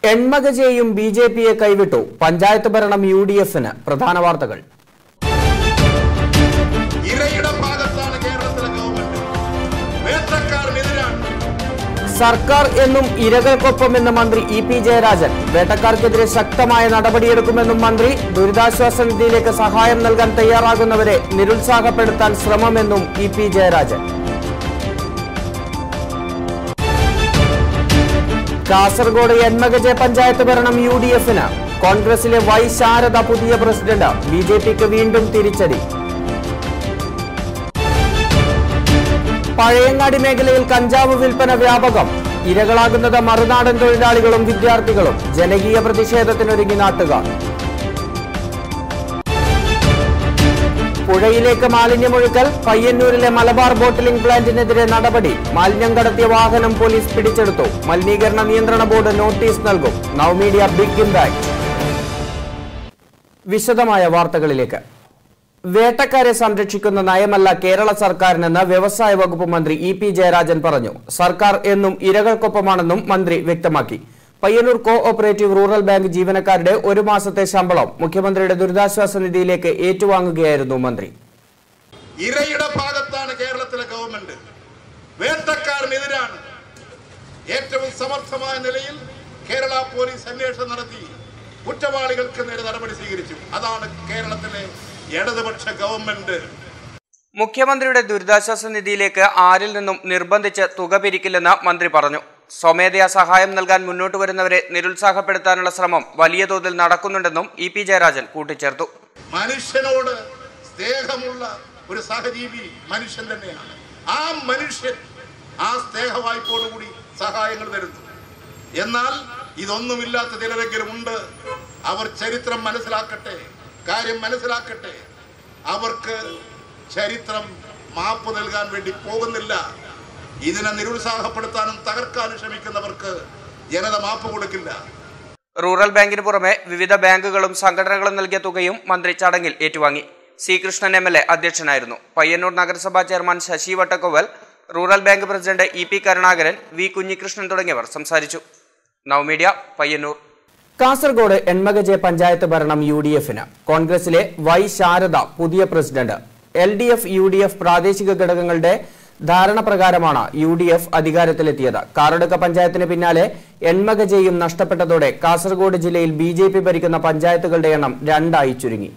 എൺമകജെയും B J പിയെ കൈവിട്ടു പഞ്ചായത്ത് ഭരണം യു ഡി എഫിന് പ്രധാന വാർത്തകൾ ഇരയുടെ ഭാഗത്താണ് കേരളത്തിലെ ഗവൺമെന്റ് വേട്ടക്കാരനെതിരാണ് സർക്കാർ എന്നും ഇരകൾക്കൊപ്പമെന്ന് മന്ത്രി ഇ പി ജയരാജൻ വേട്ടക്കാർക്കെതിരെ ശക്തമായ നടപടിയെടുക്കുമെന്നും മന്ത്രി ദുരിതാശ്വാസ നിധിയിലേക്ക് സഹായം നൽകാൻ തയ്യാറാകുന്നവരെ നിരുത്സാഹപ്പെടുത്താൻ ശ്രമമെന്നും ഇ പി ജയരാജൻ കാസർഗോഡ് എൺമകജെ പഞ്ചായത്ത് ഭരണം യു ഡി എഫിന് കോൺഗ്രസിലെ വൈ ശാരദ പുതിയ പ്രസിഡന്റ് ബി ജെ പിക്ക് വീണ്ടും തിരിച്ചടി പഴയങ്ങാടി മേഖലയിൽ കഞ്ചാവ് വിൽപ്പന വ്യാപകം ഇരകളാകുന്നത് മറുനാടൻ തൊഴിലാളികളും വിദ്യാർത്ഥികളും ജനകീയ പ്രതിഷേധത്തിനൊരുങ്ങി നാട്ടുകാർ പുഴയിലേക്ക് മാലിന്യമൊഴുക്കൽ പയ്യന്നൂരിലെ മലബാർ ബോട്ടിലിംഗ് പ്ലാന്റിനെതിരെ നടപടി മാലിന്യം കടത്തിയ വാഹനം പോലീസ് പിടിച്ചെടുത്തു മലിനീകരണ നിയന്ത്രണ ബോർഡ് നോട്ടീസ് നൽകും നവമീഡിയ ബിഗ് ഇമ്പാക്ട് വിശദമായ വാർത്തകളിലേക്ക് വേട്ടക്കാരെ സംരക്ഷിക്കുന്ന നയമല്ല കേരള സർക്കാരിനെന്ന് വ്യവസായ വകുപ്പ് മന്ത്രി ഇ പി ജയരാജൻ പറഞ്ഞു സർക്കാർ എന്നും ഇരകൾക്കൊപ്പമാണെന്നും മന്ത്രി വ്യക്തമാക്കി Payyanur co operative rural bank ജീവനക്കാരുടെ ഒരു മാസത്തെ ശമ്പളം മുഖ്യമന്ത്രിയുടെ ദുരിതാശ്വാസ നിധിയിലേക്ക് ഏറ്റുവാങ്ങുകയായിരുന്നു മന്ത്രി ഇരയുടെ ഭാഗത്താണ് കേരളത്തിലെ ഗവൺമെന്റ് വേട്ടക്കാരനെതിരാണ് ഏറ്റവും സമർത്ഥമായ നിലയിൽ കേരള പോലീസ് അന്വേഷണം നടത്തി കുറ്റവാളികൾക്ക് നേരെ നടപടി സ്വീകരിച്ചു അതാണ് കേരളത്തിലെ ഇടതുപക്ഷ ഗവൺമെന്റ് മുഖ്യമന്ത്രിയുടെ ദുരിതാശ്വാസ നിധിയിലേക്ക് ആരിൽ നിന്നും നിർബന്ധിച്ച് തുക പിരിക്കില്ലെന്ന് മന്ത്രി പറഞ്ഞു സ്വമേധയാ സഹായം നൽകാൻ മുന്നോട്ട് വരുന്നവരെ നിരുത്സാഹപ്പെടുത്താനുള്ള ശ്രമം വലിയ തോതിൽ നടക്കുന്നുണ്ടെന്നും ഇ പി ജയരാജൻ കൂട്ടിച്ചേർത്തു മനുഷ്യനോട് സ്നേഹമുള്ള ഒരു സഹജീവി മനുഷ്യൻ തന്നെയാണ് ആ മനുഷ്യൻ ആ സ്നേഹവായ്പോടുകൂടി സഹായങ്ങൾ തരുന്നു എന്നാൽ ഇതൊന്നുമില്ലാത്ത ചിലരെങ്കിലും ഉണ്ട് അവർ ചരിത്രം മനസ്സിലാക്കട്ടെ കാര്യം മനസ്സിലാക്കട്ടെ അവർക്ക് ചരിത്രം മാപ്പ് നൽകാൻ വേണ്ടി പോകുന്നില്ല ഇതിനെ നിരുത്സാഹപ്പെടുത്താനും തകർക്കാനും ശ്രമിക്കുന്നവർക്ക് ജനത മാപ്പ് കൊടുക്കില്ല റൂറൽ ബാങ്കിന് പുറമെ വിവിധ ബാങ്കുകളും സംഘടനകളും നൽകിയ തുകയും മന്ത്രി ചടങ്ങിൽ ഏറ്റുവാങ്ങി C Krishnan M L A അധ്യക്ഷനായിരുന്നു പയ്യന്നൂർ നഗരസഭാ chairman Sasi Vattakkoval rural bank president E P Karunakaran V Kunhikrishnan തുടങ്ങിയവർ സംസാരിച്ചു നവമീഡിയ പയ്യന്നൂർ കാസർഗോഡ് എൺമകജെ പഞ്ചായത്ത് ഭരണം യു ഡി എഫിന് കോൺഗ്രസിലെ വൈ ശാരദ പുതിയ president L D F U D F പ്രാദേശിക ഘടകങ്ങളുടെ ധാരണ പ്രകാരമാണ് യു ഡി എഫ് അധികാരത്തിലെത്തിയത് കാറടുക്ക പഞ്ചായത്തിന് പിന്നാലെ എൺമകജയും നഷ്ടപ്പെട്ടതോടെ കാസർഗോഡ് ജില്ലയിൽ ബി ജെ പി ഭരിക്കുന്ന പഞ്ചായത്തുകളുടെ എണ്ണം രണ്ടായി ചുരുങ്ങി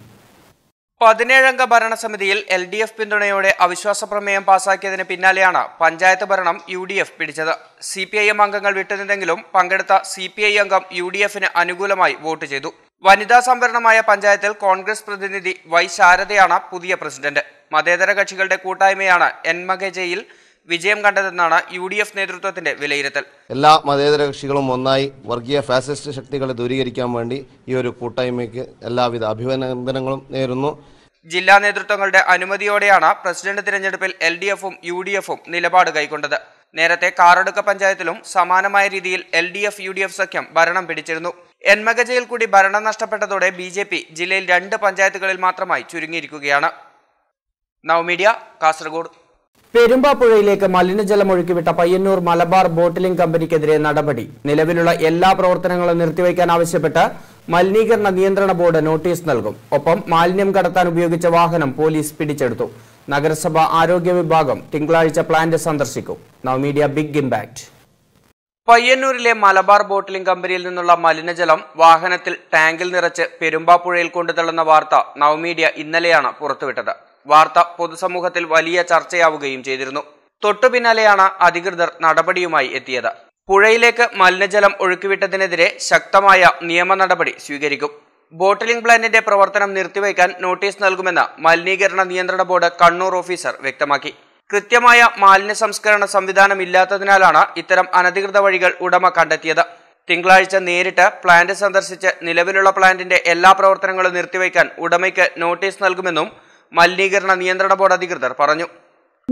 പതിനേഴംഗ ഭരണസമിതിയിൽ എൽ ഡി എഫ് പിന്തുണയോടെ അവിശ്വാസ പ്രമേയം പാസാക്കിയതിന് പിന്നാലെയാണ് പഞ്ചായത്ത് ഭരണം യു ഡി എഫ് പിടിച്ചത് സി പി ഐ എം അംഗങ്ങൾ വിട്ടുനിന്നെങ്കിലും പങ്കെടുത്ത സി പി ഐ അംഗം യു ഡി എഫിന് അനുകൂലമായി വോട്ട് ചെയ്തു വനിതാ സംവരണമായ പഞ്ചായത്തിൽ കോൺഗ്രസ് പ്രതിനിധി വൈ ശാരദയാണ് പുതിയ പ്രസിഡന്റ് മതേതര കക്ഷികളുടെ കൂട്ടായ്മയാണ് എൻമഗജയിൽ വിജയം കണ്ടതെന്നാണ് യു ഡി എഫ് നേതൃത്വത്തിന്റെ വിലയിരുത്തൽ എല്ലാ മതേതര കക്ഷികളും ഒന്നായി വർഗീയ ഫാസിസ്റ്റ് ശക്തികളെ ദൂരീകരിക്കാൻ വേണ്ടി ഈ ഒരു കൂട്ടായ്മയ്ക്ക് എല്ലാവിധ അഭിനന്ദനങ്ങളും നേരുന്നു ജില്ലാ നേതൃത്വങ്ങളുടെ അനുമതിയോടെയാണ് പ്രസിഡന്റ് തിരഞ്ഞെടുപ്പിൽ എൽ ഡി എഫും യു ഡി എഫും നിലപാട് കൈക്കൊണ്ടത് നേരത്തെ കാറടുക്ക പഞ്ചായത്തിലും സമാനമായ രീതിയിൽ L D F U D F സഖ്യം ഭരണം പിടിച്ചിരുന്നു എൻമകജയിൽ കൂടി ഭരണം നഷ്ടപ്പെട്ടതോടെ ബി ജെ പി ജില്ലയിൽ രണ്ട് പഞ്ചായത്തുകളിൽ മാത്രമായി ചുരുങ്ങിയിരിക്കുകയാണ് നവമീഡിയ കാസർഗോഡ് പെരുമ്പാപ്പുഴയിലേക്ക് മലിനജലം ഒഴുക്കിവിട്ട പയ്യന്നൂർ മലബാർ ബോട്ടിലിംഗ് കമ്പനിക്കെതിരെ നടപടി നിലവിലുള്ള എല്ലാ പ്രവർത്തനങ്ങളും നിർത്തിവെക്കാൻ ആവശ്യപ്പെട്ട് മലിനീകരണ നിയന്ത്രണ ബോർഡ് നോട്ടീസ് നൽകും ഒപ്പം മാലിന്യം കടത്താൻ ഉപയോഗിച്ച വാഹനം പോലീസ് പിടിച്ചെടുത്തു നഗരസഭ ആരോഗ്യ വിഭാഗം തിങ്കളാഴ്ച പ്ലാന്റ് സന്ദർശിക്കും നവമീഡിയ ബിഗ് ഇമ്പാക്ട് പയ്യന്നൂരിലെ മലബാർ ബോട്ടിലിംഗ് കമ്പനിയിൽ നിന്നുള്ള മലിനജലം വാഹനത്തിൽ ടാങ്കിൽ നിറച്ച് പെരുമ്പാപ്പുഴയിൽ കൊണ്ടുതള്ളുന്ന വാർത്ത നവമീഡിയ ഇന്നലെയാണ് പുറത്തുവിട്ടത് വാർത്ത പൊതുസമൂഹത്തിൽ വലിയ ചർച്ചയാവുകയും ചെയ്തിരുന്നു തൊട്ടു പിന്നാലെയാണ് അധികൃതർ നടപടിയുമായി എത്തിയത് പുഴയിലേക്ക് മലിനജലം ഒഴുക്കിവിട്ടതിനെതിരെ ശക്തമായ നിയമ നടപടി സ്വീകരിക്കും ബോട്ടിലിംഗ് പ്ലാന്റിന്റെ പ്രവർത്തനം നിർത്തിവെക്കാൻ നോട്ടീസ് നൽകുമെന്ന് മലിനീകരണ നിയന്ത്രണ ബോർഡ് കണ്ണൂർ ഓഫീസർ വ്യക്തമാക്കി കൃത്യമായ മാലിന്യ സംസ്കരണ സംവിധാനം ഇല്ലാത്തതിനാലാണ് ഇത്തരം അനധികൃത വഴികൾ ഉടമ കണ്ടെത്തിയത് തിങ്കളാഴ്ച നേരിട്ട് പ്ലാന്റ് സന്ദർശിച്ച് നിലവിലുള്ള പ്ലാന്റിന്റെ എല്ലാ പ്രവർത്തനങ്ങളും നിർത്തിവെക്കാൻ ഉടമയ്ക്ക് നോട്ടീസ് നൽകുമെന്നും മലിനീകരണ നിയന്ത്രണ ബോർഡ് അധികൃതർ പറഞ്ഞു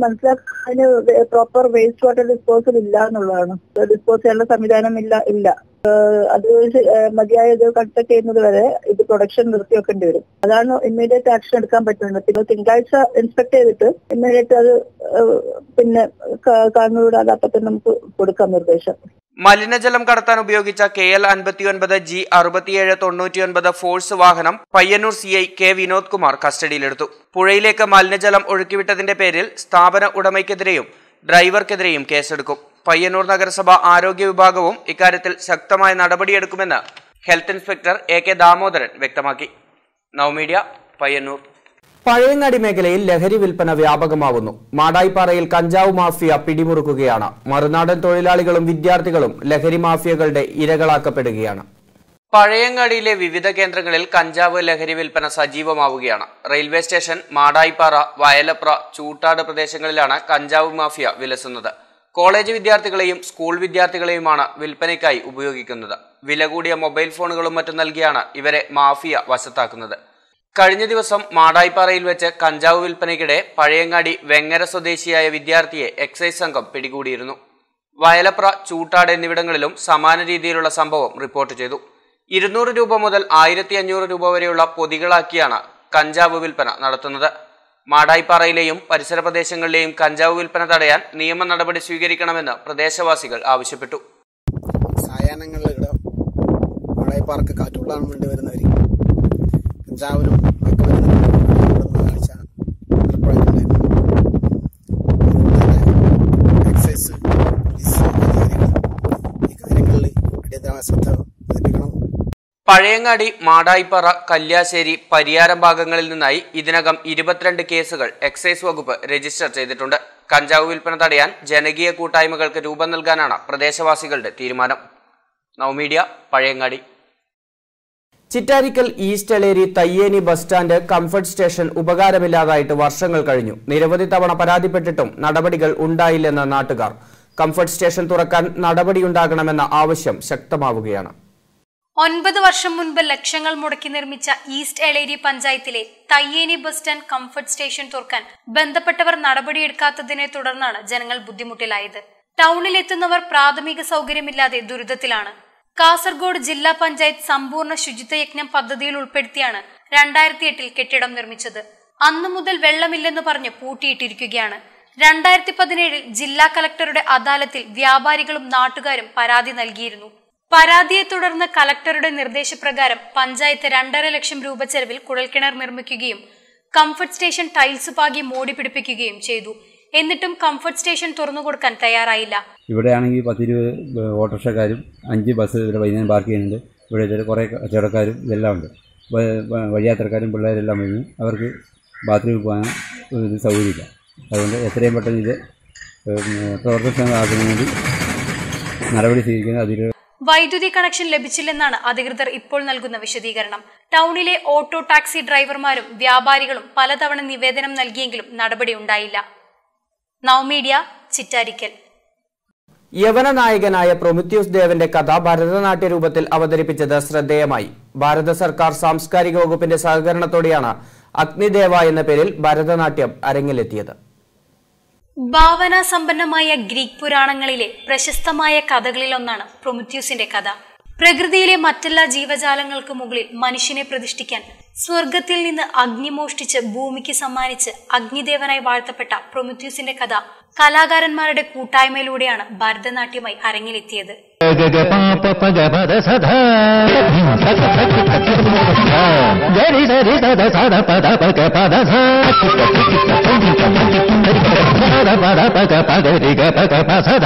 മനസ്സിലാക്കാൻ പ്രോപ്പർ വേസ്റ്റ് വാട്ടർ ഡിസ്പോസൽ ഇല്ല എന്നുള്ളതാണ് ഡിസ്പോസ് ചെയ്യാനുള്ള സംവിധാനം ഇല്ല ഇല്ല അത് ഏഹ് മതിയായത് കൺസ്ട്രക്ട് ചെയ്യുന്നത് വരെ ഇത് പ്രൊഡക്ഷൻ നിർത്തിവെക്കേണ്ടി വരും അതാണ് ഇമ്മീഡിയറ്റ് ആക്ഷൻ എടുക്കാൻ പറ്റുന്നത് പിന്നെ തിങ്കളാഴ്ച ഇൻസ്പെക്ട് ചെയ്തിട്ട് ഇമ്മീഡിയറ്റ് അത് ഏഹ് പിന്നെ കാണുകൂടാതെ അപ്പൊ തന്നെ നമുക്ക് കൊടുക്കാം നിർദ്ദേശം മലിനജലം കടത്താൻ ഉപയോഗിച്ച കെ എൽ അൻപത്തിയൊൻപത് ജി അറുപത്തിയേഴ് തൊണ്ണൂറ്റിയൊൻപത് ഫോഴ്സ് വാഹനം Payyanur C I K Vinod Kumar കസ്റ്റഡിയിലെടുത്തു പുഴയിലേക്ക് മലിനജലം ഒഴുക്കിവിട്ടതിന്റെ പേരിൽ സ്ഥാപന ഉടമയ്ക്കെതിരെയും ഡ്രൈവർക്കെതിരെയും കേസെടുക്കും പയ്യന്നൂർ നഗരസഭ ആരോഗ്യ വിഭാഗവും ഇക്കാര്യത്തിൽ ശക്തമായ നടപടിയെടുക്കുമെന്ന് health inspector A K Damodaran വ്യക്തമാക്കി നവമീഡിയ പയ്യന്നൂർ പഴയങ്ങാടി മേഖലയിൽ ലഹരി വിൽപ്പന വ്യാപകമാവുന്നു മാടായിപ്പാറയിൽ കഞ്ചാവ് മാഫിയ പിടിമുറുക്കുകയാണ് മറുനാടൻ തൊഴിലാളികളും വിദ്യാർത്ഥികളും ലഹരി മാഫിയകളുടെ ഇരകളാക്കപ്പെടുകയാണ് പഴയങ്ങാടിയിലെ വിവിധ കേന്ദ്രങ്ങളിൽ കഞ്ചാവ് ലഹരി വിൽപ്പന സജീവമാവുകയാണ് റെയിൽവേ സ്റ്റേഷൻ മാടായിപ്പാറ വയലപ്ര ചൂട്ടാട് പ്രദേശങ്ങളിലാണ് കഞ്ചാവ് മാഫിയ വിലസുന്നത് കോളേജ് വിദ്യാർത്ഥികളെയും സ്കൂൾ വിദ്യാർത്ഥികളെയുമാണ് വിൽപ്പനയ്ക്കായി ഉപയോഗിക്കുന്നത് വില കൂടിയ മൊബൈൽ ഫോണുകളും മറ്റും നൽകിയാണ് ഇവരെ മാഫിയ വശത്താക്കുന്നത് കഴിഞ്ഞ ദിവസം മാടായിപ്പാറയിൽ വെച്ച് കഞ്ചാവ് വിൽപ്പനയ്ക്കിടെ പഴയങ്ങാടി വെങ്ങര സ്വദേശിയായ വിദ്യാർത്ഥിയെ എക്സൈസ് സംഘം പിടികൂടിയിരുന്നു വയലപ്ര ചൂട്ടാട് എന്നിവിടങ്ങളിലും സമാന രീതിയിലുള്ള സംഭവം റിപ്പോർട്ട് ചെയ്തു ഇരുന്നൂറ് രൂപ മുതൽ ആയിരത്തി അഞ്ഞൂറ് രൂപ വരെയുള്ള പൊതികളാക്കിയാണ് കഞ്ചാവ് വിൽപ്പന നടത്തുന്നത് മാടായിപ്പാറയിലെയും പരിസര പ്രദേശങ്ങളിലെയും കഞ്ചാവ് വിൽപ്പന തടയാൻ നിയമ നടപടി സ്വീകരിക്കണമെന്ന് പ്രദേശവാസികൾ ആവശ്യപ്പെട്ടു സായാഹ്നങ്ങളിൽ ഇവിടെ മഴയപ്പാർക്ക് കാറ്റുകൊള്ളാൻ വേണ്ടി വരുന്നവർ കഞ്ചാവിനും ഒക്കെ വരുന്ന കാഴ്ച പലപ്പോഴായിട്ടുണ്ടായിരുന്നു അതുകൊണ്ട് തന്നെ എക്സൈസ് പോലീസ് അധികാരികൾ ഈ കാര്യങ്ങളിൽ അടിയന്തരമായ ശ്രദ്ധ പതിപ്പിക്കണം പഴയങ്ങാടി മാടായിപ്പാറ കല്യാശ്ശേരി പരിയാരം ഭാഗങ്ങളിൽ നിന്നായി ഇതിനകം ഇരുപത്തിരണ്ട് കേസുകൾ എക്സൈസ് വകുപ്പ് രജിസ്റ്റർ ചെയ്തിട്ടുണ്ട് കഞ്ചാവ് വിൽപ്പന തടയാൻ ജനകീയ കൂട്ടായ്മകൾക്ക് രൂപം നൽകാനാണ് പ്രദേശവാസികളുടെ തീരുമാനം Navamedia Pazhayangadi Chittarikkal east Eleri Thayyeni bus stand comfort station ഉപകാരമില്ലാതായിട്ട് വർഷങ്ങൾ കഴിഞ്ഞു നിരവധി തവണ പരാതിപ്പെട്ടിട്ടും നടപടികൾ ഉണ്ടായില്ലെന്ന് നാട്ടുകാർ കംഫർട്ട് സ്റ്റേഷൻ തുറക്കാൻ നടപടിയുണ്ടാകണമെന്ന ആവശ്യം ശക്തമാവുകയാണ് ഒൻപത് വർഷം മുൻപ് ലക്ഷങ്ങൾ മുടക്കി നിർമ്മിച്ച ഈസ്റ്റ് എളേരി പഞ്ചായത്തിലെ Thayyeni bus stand comfort station തുറക്കാൻ ബന്ധപ്പെട്ടവർ നടപടിയെടുക്കാത്തതിനെ തുടർന്നാണ് ജനങ്ങൾ ബുദ്ധിമുട്ടിലായത് ടൗണിലെത്തുന്നവർ പ്രാഥമിക സൗകര്യമില്ലാതെ ദുരിതത്തിലാണ് കാസർഗോഡ് ജില്ലാ പഞ്ചായത്ത് സമ്പൂർണ്ണ ശുചിത്വ യജ്ഞം പദ്ധതിയിൽ ഉൾപ്പെടുത്തിയാണ് രണ്ടായിരത്തി എട്ടിൽ കെട്ടിടം നിർമ്മിച്ചത് അന്നു മുതൽ വെള്ളമില്ലെന്ന് പറഞ്ഞ് പൂട്ടിയിട്ടിരിക്കുകയാണ് രണ്ടായിരത്തി പതിനേഴിൽ ജില്ലാ കലക്ടറുടെ അദാലത്തിൽ വ്യാപാരികളും നാട്ടുകാരും പരാതി നൽകിയിരുന്നു പരാതിയെ തുടർന്ന് കലക്ടറുടെ നിർദ്ദേശപ്രകാരം പഞ്ചായത്ത് രണ്ടര ലക്ഷം രൂപ ചെലവിൽ കുഴൽക്കിണർ നിർമ്മിക്കുകയും കംഫർട്ട് സ്റ്റേഷൻ ടൈൽസ് പാകി മോടി പിടിപ്പിക്കുകയും ചെയ്തു എന്നിട്ടും കംഫർട്ട് സ്റ്റേഷൻ തുറന്നുകൊടുക്കാൻ തയ്യാറായില്ല ഇവിടെയാണെങ്കിൽ പത്തിരുപത് ഓട്ടോറിക്ഷക്കാരും അഞ്ച് ബസ് ഇവിടെ വൈകുന്നേരം പാർക്ക് ചെയ്യുന്നുണ്ട് ഇവിടെ ഇതിൽ കുറേ കച്ചവടക്കാരും ഇതെല്ലാം ഉണ്ട് വ- വ- വഴിയാത്രക്കാരും പിള്ളേരെല്ലാം വരുന്നു അവർക്ക് ബാത്റൂമിൽ പോകാൻ ഒരു സൗകര്യമില്ല അതുകൊണ്ട് എത്രയും പെട്ടെന്ന് ഇത് പിന്നെ പ്രവർത്തനക്ഷമമാക്കുന്നതിന് വേണ്ടി നടപടി സ്വീകരിക്കുന്നത് അതിൽ വൈദ്യുതി കണക്ഷൻ ലഭിച്ചില്ലെന്നാണ് അധികൃതർ ഇപ്പോൾ നൽകുന്ന വിശദീകരണം ടൗണിലെ ഓട്ടോ ടാക്സി ഡ്രൈവർമാരും വ്യാപാരികളും പലതവണ നിവേദനം നൽകിയെങ്കിലും നടപടി ഉണ്ടായില്ല നവമീഡിയ ചിറ്റാരിക്കൽ യവന നായകനായ പ്രൊമിത്യൂസ് ദേവന്റെ കഥ ഭരതനാട്യ രൂപത്തിൽ അവതരിപ്പിച്ചത് ശ്രദ്ധേയമായി ഭാരത സർക്കാർ സാംസ്കാരിക വകുപ്പിന്റെ സഹകരണത്തോടെയാണ് അഗ്നിദേവ എന്ന പേരിൽ ഭരതനാട്യം അരങ്ങിലെത്തിയത് ഭാവനാ സമ്പന്നമായ ഗ്രീക്ക് പുരാണങ്ങളിലെ പ്രശസ്തമായ കഥകളിലൊന്നാണ് പ്രൊമിത്യൂസിന്റെ കഥ പ്രകൃതിയിലെ മറ്റെല്ലാ ജീവജാലങ്ങൾക്ക് മുകളിൽ മനുഷ്യനെ പ്രതിഷ്ഠിക്കാൻ സ്വർഗത്തിൽ നിന്ന് അഗ്നി മോഷ്ടിച്ച് ഭൂമിക്ക് സമ്മാനിച്ച് അഗ്നിദേവനായി വാഴ്ത്തപ്പെട്ട പ്രൊമിത്യൂസിന്റെ കഥ കലാകാരന്മാരുടെ കൂട്ടായ്മയിലൂടെയാണ് ഭരതനാട്യമായി അരങ്ങിലെത്തിയത് గరి సరి సద సద పద పగ పద సద పద పగ పగ రిగ పగ పసద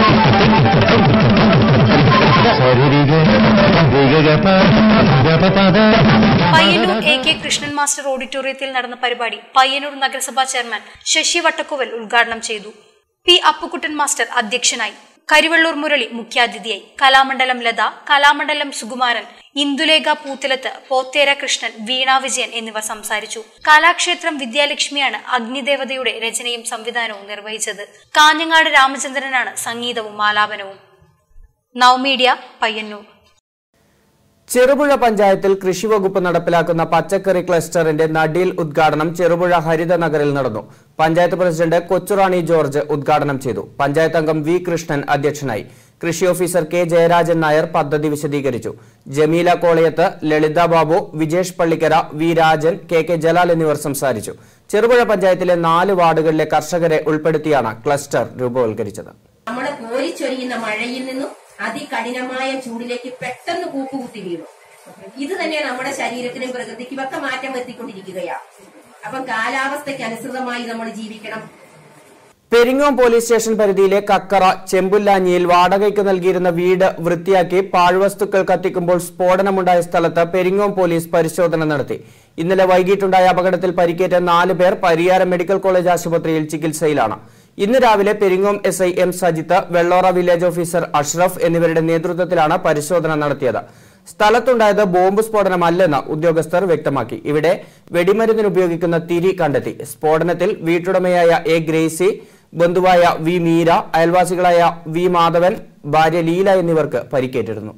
సరి రిగ రిగ ప గ పద Payyanur A K Krishnan master ഓഡിറ്റോറിയത്തിൽ നടന്ന പരിപാടി പയ്യന്നൂർ നഗരസഭാ ചെയർമാൻ ശശി വട്ടക്കുവൽ ഉദ്ഘാടനം ചെയ്തു പി അപ്പുക്കുട്ടൻ മാസ്റ്റർ അധ്യക്ഷനായി കരിവള്ളൂർ മുരളി മുഖ്യാതിഥിയായി കലാമണ്ഡലം ലത കലാമണ്ഡലം സുകുമാരൻ ഇന്ദുലേഖ പൂത്തിലത്ത് പോത്തേര കൃഷ്ണൻ വീണ വിജയൻ എന്നിവർ സംസാരിച്ചു കലാക്ഷേത്രം വിദ്യാലക്ഷ്മിയാണ് അഗ്നിദേവതയുടെ രചനയും സംവിധാനവും നിർവഹിച്ചത് കാഞ്ഞങ്ങാട് രാമചന്ദ്രനാണ് സംഗീതവും ആലാപനവും നവമീഡിയ പയ്യന്നൂർ ചെറുപുഴ പഞ്ചായത്തിൽ കൃഷിവകുപ്പ് നടപ്പിലാക്കുന്ന പച്ചക്കറി ക്ലസ്റ്ററിന്റെ നടിയിൽ ഉദ്ഘാടനം ചെറുപുഴ ഹരിത നഗറിൽ നടന്നു പഞ്ചായത്ത് പ്രസിഡന്റ് കൊച്ചുറാണി ജോർജ് ഉദ്ഘാടനം ചെയ്തു പഞ്ചായത്ത് അംഗം വി കൃഷ്ണൻ അധ്യക്ഷനായി കൃഷി ഓഫീസർ കെ ജയരാജൻ നായർ പദ്ധതി വിശദീകരിച്ചു Jameela Kolayath Lalitha Babu Vijesh Pallikkara V Rajan K K Jalal എന്നിവർ സംസാരിച്ചു ചെറുപുഴ പഞ്ചായത്തിലെ നാല് വാർഡുകളിലെ കർഷകരെ ഉൾപ്പെടുത്തിയാണ് ക്ലസ്റ്റർ രൂപവൽക്കരിച്ചത് നമ്മൾ കോരിച്ചൊരിയുന്ന മഴയിൽ നിന്നും അതികഠിനമായ ചൂടിലേക്ക് പെട്ടെന്ന് കൂപ്പുകുത്തി വീണു ഇത് തന്നെ നമ്മുടെ ശരീരത്തിനും പ്രകൃതിക്കും ഒക്കെ മാറ്റം വരുത്തിക്കൊണ്ടിരിക്കുകയാണ് അപ്പം കാലാവസ്ഥയ്ക്ക് അനുസൃതമായി നമ്മൾ ജീവിക്കണം പെരിങ്ങോം പോലീസ് സ്റ്റേഷൻ പരിധിയിലെ കക്കറ ചെമ്പുല്ലാഞ്ഞിയിൽ വാടകയ്ക്ക് നൽകിയിരുന്ന വീട് വൃത്തിയാക്കി പാഴ്വസ്തുക്കൾ കത്തിക്കുമ്പോൾ സ്ഫോടനമുണ്ടായ സ്ഥലത്ത് പെരിങ്ങോം പോലീസ് പരിശോധന നടത്തി ഇന്നലെ വൈകിട്ടുണ്ടായ അപകടത്തിൽ പരിക്കേറ്റ നാല് പേർ പരിയാരം മെഡിക്കൽ കോളേജ് ആശുപത്രിയിൽ ചികിത്സയിലാണ് ഇന്ന് രാവിലെ Peringome S I M Sajith Vellora village officer Ashraf എന്നിവരുടെ നേതൃത്വത്തിലാണ് പരിശോധന നടത്തിയത് സ്ഥലത്തുണ്ടായത് ബോംബ് സ്ഫോടനമല്ലെന്ന് ഉദ്യോഗസ്ഥർ വ്യക്തമാക്കി ഇവിടെ വെടിമരുന്നിന് ഉപയോഗിക്കുന്ന തിരി കണ്ടെത്തി സ്ഫോടനത്തിൽ വീട്ടുടമയായ എ ഗ്രേസി ബന്ധുവായ വി മീര അയൽവാസികളായ വി മാധവൻ ഭാര്യ ലീല എന്നിവർക്ക് പരിക്കേറ്റിരുന്നു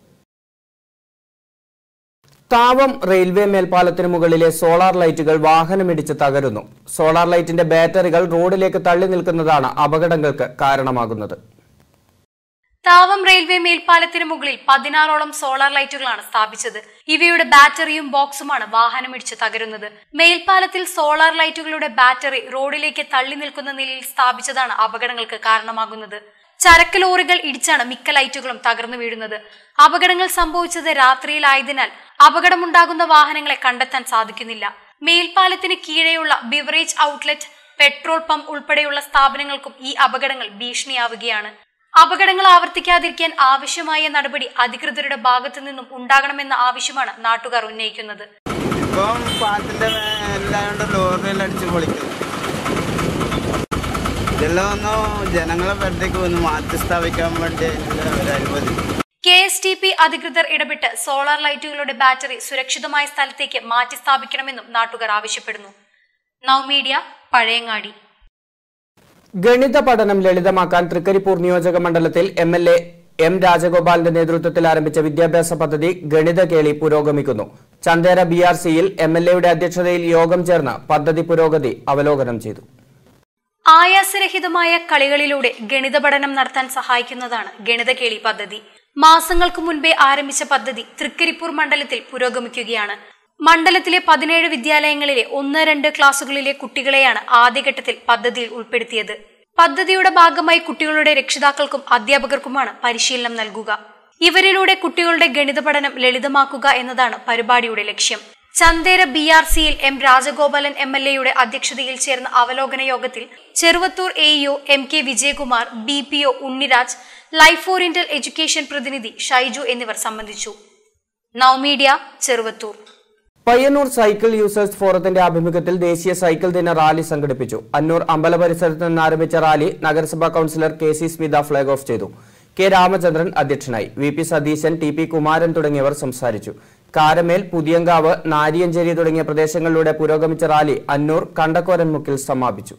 താവം റെയിൽവേ മേൽപ്പാലത്തിന് മുകളിലെ സോളാർ ലൈറ്റുകൾ വാഹനമിടിച്ച് തകരുന്നു സോളാർ ലൈറ്റിന്റെ ബാറ്ററികൾ റോഡിലേക്ക് തള്ളി നിൽക്കുന്നതാണ് അപകടങ്ങൾക്ക് കാരണമാകുന്നത് താവം റെയിൽവേ മേൽപ്പാലത്തിന് മുകളിൽ പതിനാറോളം സോളാർ ലൈറ്റുകളാണ് സ്ഥാപിച്ചത് ഇവയുടെ ബാറ്ററിയും ബോക്സുമാണ് വാഹനമിടിച്ച് തകരുന്നത് മേൽപ്പാലത്തിൽ സോളാർ ലൈറ്റുകളുടെ ബാറ്ററി റോഡിലേക്ക് തള്ളി നിൽക്കുന്ന നിലയിൽ സ്ഥാപിച്ചതാണ് അപകടങ്ങൾക്ക് കാരണമാകുന്നത് ചരക്ക് ലോറികൾ ഇടിച്ചാണ് മിക്ക ലൈറ്റുകളും തകർന്നു വീഴുന്നത് അപകടങ്ങൾ സംഭവിച്ചത് രാത്രിയിലായതിനാൽ അപകടമുണ്ടാകുന്ന വാഹനങ്ങളെ കണ്ടെത്താൻ സാധിക്കുന്നില്ല മേൽപ്പാലത്തിന് കീഴെയുള്ള ബിവറേജ് ഔട്ട്ലെറ്റ് പെട്രോൾ പമ്പ് ഉൾപ്പെടെയുള്ള സ്ഥാപനങ്ങൾക്കും ഈ അപകടങ്ങൾ ഭീഷണിയാവുകയാണ് അപകടങ്ങൾ ആവർത്തിക്കാതിരിക്കാൻ ആവശ്യമായ നടപടി അധികൃതരുടെ ഭാഗത്തു നിന്നും ഉണ്ടാകണമെന്ന ആവശ്യമാണ് നാട്ടുകാർ ഉന്നയിക്കുന്നത് ഇപ്പം പാലത്തിന്റെ എല്ലാം കൊണ്ട് ലോറിയിൽ അടിച്ച് പൊളിക്കും ഇതെല്ലാം ഒന്ന് ജനങ്ങളെ പരിധിക്ക് ഒന്ന് മാറ്റി സ്ഥാപിക്കാൻ വേണ്ടി അതിനുള്ള ഒരു അനുമതി കെ എസ് ടി പി അധികൃതർ ഇടപെട്ട് സോളാർ ലൈറ്റുകളുടെ ബാറ്ററി സുരക്ഷിതമായ സ്ഥലത്തേക്ക് മാറ്റി സ്ഥാപിക്കണമെന്നും നാട്ടുകാർ ആവശ്യപ്പെടുന്നു നൗ മീഡിയ പഴയങ്ങാടി ഗണിത പഠനം ലളിതമാക്കാൻ തൃക്കരിപ്പൂർ നിയോജക മണ്ഡലത്തിൽ എം എൽ എ എം രാജഗോപാലിന്റെ നേതൃത്വത്തിൽ ആരംഭിച്ച വിദ്യാഭ്യാസ പദ്ധതി ഗണിത കേളി പുരോഗമിക്കുന്നു ചന്ദേര ബി ആർ സിയിൽ എം എൽ എയുടെ അധ്യക്ഷതയിൽ യോഗം ചേർന്ന് പദ്ധതി പുരോഗതി അവലോകനം ചെയ്തു ആയാസരഹിതമായ കളികളിലൂടെ ഗണിത പഠനം നടത്താൻ സഹായിക്കുന്നതാണ് ഗണിതകേളി പദ്ധതി മാസങ്ങൾക്ക് മുൻപേ ആരംഭിച്ച പദ്ധതി തൃക്കരിപ്പൂർ മണ്ഡലത്തിൽ പുരോഗമിക്കുകയാണ് മണ്ഡലത്തിലെ പതിനേഴ് വിദ്യാലയങ്ങളിലെ ഒന്ന് രണ്ട് ക്ലാസുകളിലെ കുട്ടികളെയാണ് ആദ്യഘട്ടത്തിൽ പദ്ധതിയിൽ ഉൾപ്പെടുത്തിയത് പദ്ധതിയുടെ ഭാഗമായി കുട്ടികളുടെ രക്ഷിതാക്കൾക്കും അധ്യാപകർക്കുമാണ് പരിശീലനം നൽകുക ഇവരിലൂടെ കുട്ടികളുടെ ഗണിത പഠനം ലളിതമാക്കുക എന്നതാണ് പരിപാടിയുടെ ലക്ഷ്യം ചന്തേര ബി ആർ സിയിൽ എം രാജഗോപാലൻ എം എൽ എയുടെ അധ്യക്ഷതയിൽ ചേർന്ന അവലോകന യോഗത്തിൽ Cheruvathur A EO M K Vijayakumar B P O Unniraj life oriental education പ്രതിനിധി ഷൈജു എന്നിവർ സംബന്ധിച്ചു നവമീഡിയ ചെറുവത്തൂർ പയ്യന്നൂർ സൈക്കിൾ യൂസേഴ്സ് ഫോറത്തിന്റെ ആഭിമുഖ്യത്തിൽ ദേശീയ സൈക്കിൾ ദിന റാലി സംഘടിപ്പിച്ചു അന്നൂർ അമ്പല പരിസരത്ത് നിന്ന് ആരംഭിച്ച റാലി നഗരസഭാ councillor K C Smitha flag off ചെയ്തു കെ രാമചന്ദ്രൻ അധ്യക്ഷനായി V P Satheesan T P Kumaran തുടങ്ങിയവർ സംസാരിച്ചു കാരമേൽ പുതിയങ്കാവ് നാരിയഞ്ചേരി തുടങ്ങിയ പ്രദേശങ്ങളിലൂടെ പുരോഗമിച്ച റാലി അന്നൂർ കണ്ടക്കോരൻമുക്കിൽ സമാപിച്ചു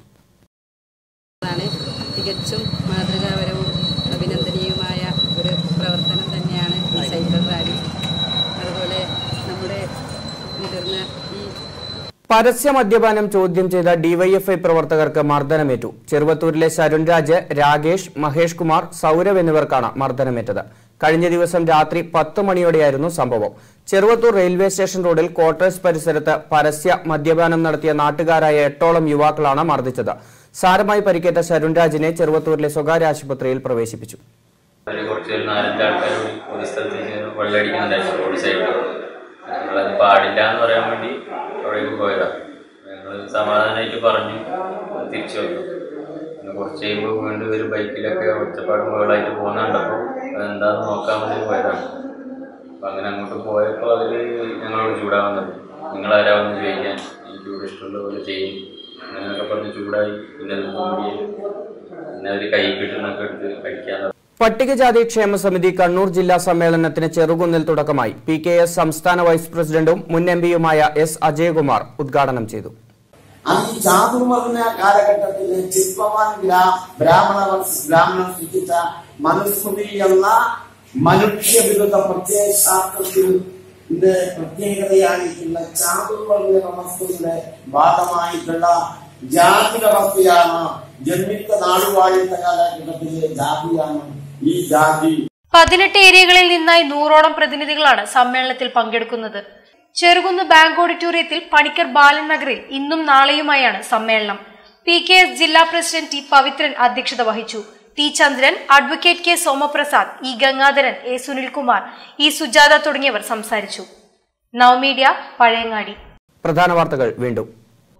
ാണ് തികച്ചും മാതൃകാപരവും അഭിനന്ദനീയവുമായ ഒരു പ്രവർത്തനം തന്നെയാണ് ഈ സൈക്കിൾ റാലി അതുപോലെ നമ്മുടെ മുതിർന്ന ഈ പരസ്യ മദ്യപാനം ചോദ്യം ചെയ്ത ഡിവൈഎഫ്ഐ പ്രവർത്തകർക്ക് മർദ്ദനമേറ്റു ചെറുവത്തൂരിലെ ശരുൺ രാജ് രാകേഷ് മഹേഷ് കുമാർ സൗരവ് എന്നിവർക്കാണ് മർദ്ദനമേറ്റത് കഴിഞ്ഞ ദിവസം രാത്രി പത്ത് മണിയോടെയായിരുന്നു സംഭവം ചെറുവത്തൂർ റെയിൽവേ സ്റ്റേഷൻ റോഡിൽ ക്വാർട്ടേഴ്സ് പരിസരത്ത് പരസ്യ മദ്യപാനം നടത്തിയ നാട്ടുകാരായ എട്ടോളം യുവാക്കളാണ് മർദ്ദിച്ചത് സാരമായി പരിക്കേറ്റ ശരുൺ രാജിനെ ചെറുവത്തൂരിലെ സ്വകാര്യ ആശുപത്രിയിൽ പ്രവേശിപ്പിച്ചു ഒരു കുറച്ച് ഒരു നാലഞ്ച് ആൾക്കാർ ഒരു സ്ഥലത്തേക്ക് വെള്ളമടിക്കുന്നുണ്ടായിരുന്നു റോഡ് സൈഡിൽ ഞങ്ങളത് പാടില്ല എന്ന് പറയാൻ വേണ്ടി അവിടേക്ക് പോയതാണ് ഞങ്ങൾ സമാധാനമായിട്ട് പറഞ്ഞു തിരിച്ചു വന്നു പിന്നെ കുറച്ച് കഴിയുമ്പോൾ വീണ്ടും ഒരു ബൈക്കിലൊക്കെ ഒറ്റപ്പാടും മുകളായിട്ട് പോകുന്ന കണ്ടപ്പോൾ അതെന്താന്ന് നോക്കാൻ വേണ്ടി പോയതാണ് അപ്പം അങ്ങനെ അങ്ങോട്ട് പോയപ്പോൾ അവർ ഞങ്ങളോട് ചൂടാവുന്നത് നിങ്ങളാരാ വന്ന് ചോദിക്കാൻ എനിക്ക് ഇവിടെ ഇഷ്ടമുള്ള പോലെ ചെയ്യും അങ്ങനെയൊക്കെ പറഞ്ഞ് ചൂടായി പിന്നെ അത് മൂടി പിന്നെ അവർ കൈ കിട്ടുന്നൊക്കെ എടുത്ത് കഴിക്കാൻ പട്ടികജാതി ക്ഷേമ സമിതി കണ്ണൂർ ജില്ലാ സമ്മേളനത്തിന് ചെറുകുന്നിൽ തുടക്കമായി പി കെ എസ് സംസ്ഥാന വൈസ് പ്രസിഡന്റും മുൻ എം പിയുമായ എസ് അജയകുമാർ ഉദ്ഘാടനം ചെയ്തു അന്ന് ഈ ചാതുർവർണ്ണ കാലഘട്ടത്തിൽ ചിത്പവാൻ ഗ്രാ ബ്രാഹ്മണ വംശ- ബ്രാഹ്മണൻ സൃഷ്ടിച്ച മനുസ്മൃതി എന്ന മനുഷ്യവിരുദ്ധ പ്രത്യയ ശാസ്ത്രത്തിന്റെ പ്രത്യേകതയായിട്ടുള്ള ചാതുർവർണ്ണ വ്യവസ്ഥയുടെ ഭാഗമായിട്ടുള്ള ജാതി വ്യവസ്ഥയാണ് ജന്മിത്ത നാടുവാഴിത്ത കാലഘട്ടത്തിലെ ജാതിയാണ് ഈ ജാതി പതിനെട്ട് ഏരിയകളിൽ നിന്നായി നൂറോളം പ്രതിനിധികളാണ് സമ്മേളനത്തിൽ പങ്കെടുക്കുന്നത് ചെറുകുന്ന് ബാങ്ക് ഓഡിറ്റോറിയത്തിൽ പണിക്കർ ബാലൻ നഗറിൽ ഇന്നും നാളെയുമായാണ് സമ്മേളനം പി കെ എസ് ജില്ലാ പ്രസിഡന്റ് ടി പവിത്രൻ അധ്യക്ഷത വഹിച്ചു T Chandran advocate K Somaprasad E Gangadharan A Sunilkumar E Sujatha തുടങ്ങിയവർ സംസാരിച്ചു നവമീഡിയ പഴയങ്ങാടി പ്രധാന വാർത്തകൾ വീണ്ടും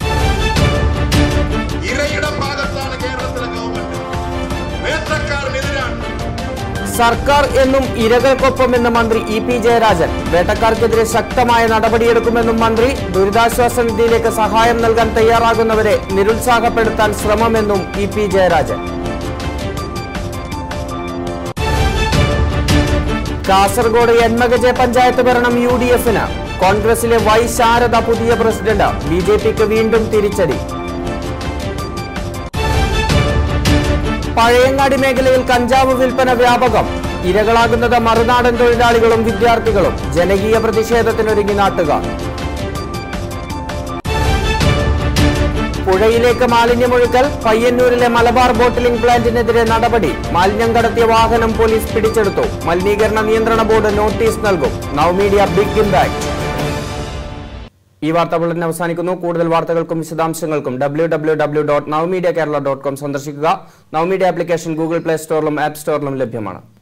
ഇരയുടെ ഭാഗത്താണ് കേരളത്തിലെ ഗവൺമെന്റ് വേട്ടക്കാരനെതിരാണ് സർക്കാർ എന്നും ഇരകൾക്കൊപ്പം എന്ന മന്ത്രി ഇ പി ജയരാജൻ വേട്ടക്കാർക്കെതിരെ ശക്തമായ നടപടിയെടുക്കുമെന്നും മന്ത്രി ദുരിതാശ്വാസ നിധിയിലേക്ക് സഹായം നൽകാൻ തയ്യാറാകുന്നവരെ നിരുത്സാഹപ്പെടുത്താൻ ശ്രമമെന്നും ഇ പി ജയരാജൻ കാസർഗോഡ് എൻമകജെ പഞ്ചായത്ത് ഭരണം യു ഡി എഫിന് കോൺഗ്രസിലെ വൈ ശാരദ പുതിയ പ്രസിഡന്റ് ബി ജെ പിക്ക് വീണ്ടും തിരിച്ചടി പഴയങ്ങാടി മേഖലയിൽ കഞ്ചാവ് വിൽപ്പന വ്യാപകം ഇരകളാകുന്നത് മറുനാടൻ തൊഴിലാളികളും വിദ്യാർത്ഥികളും ജനകീയ പ്രതിഷേധത്തിനൊരുങ്ങി നാട്ടുകാർ പുഴയിലേക്ക് മാലിന്യമൊഴുക്കൽ പയ്യന്നൂരിലെ മലബാർ ബോട്ടിലിംഗ് പ്ലാന്റിനെതിരെ നടപടി മാലിന്യം കടത്തിയ വാഹനം പോലീസ് പിടിച്ചെടുത്തു മലിനീകരണ നിയന്ത്രണ ബോർഡ് നോട്ടീസ് നൽകും നവമീഡിയ ബിഗ് ഇമ്പാക്ട് ഈ വാർത്താ ബുള്ളറ്റിൻ അവസാനിക്കുന്നു കൂടുതൽ വാർത്തകൾക്കും വിശദാംശങ്ങൾക്കും W W W dot Navamedia Kerala dot com സന്ദർശിക്കുക നവമീഡിയ ആപ്ലിക്കേഷൻ ഗൂഗിൾ പ്ലേ സ്റ്റോറിലും ആപ്പ് സ്റ്റോറിലും ലഭ്യമാണ്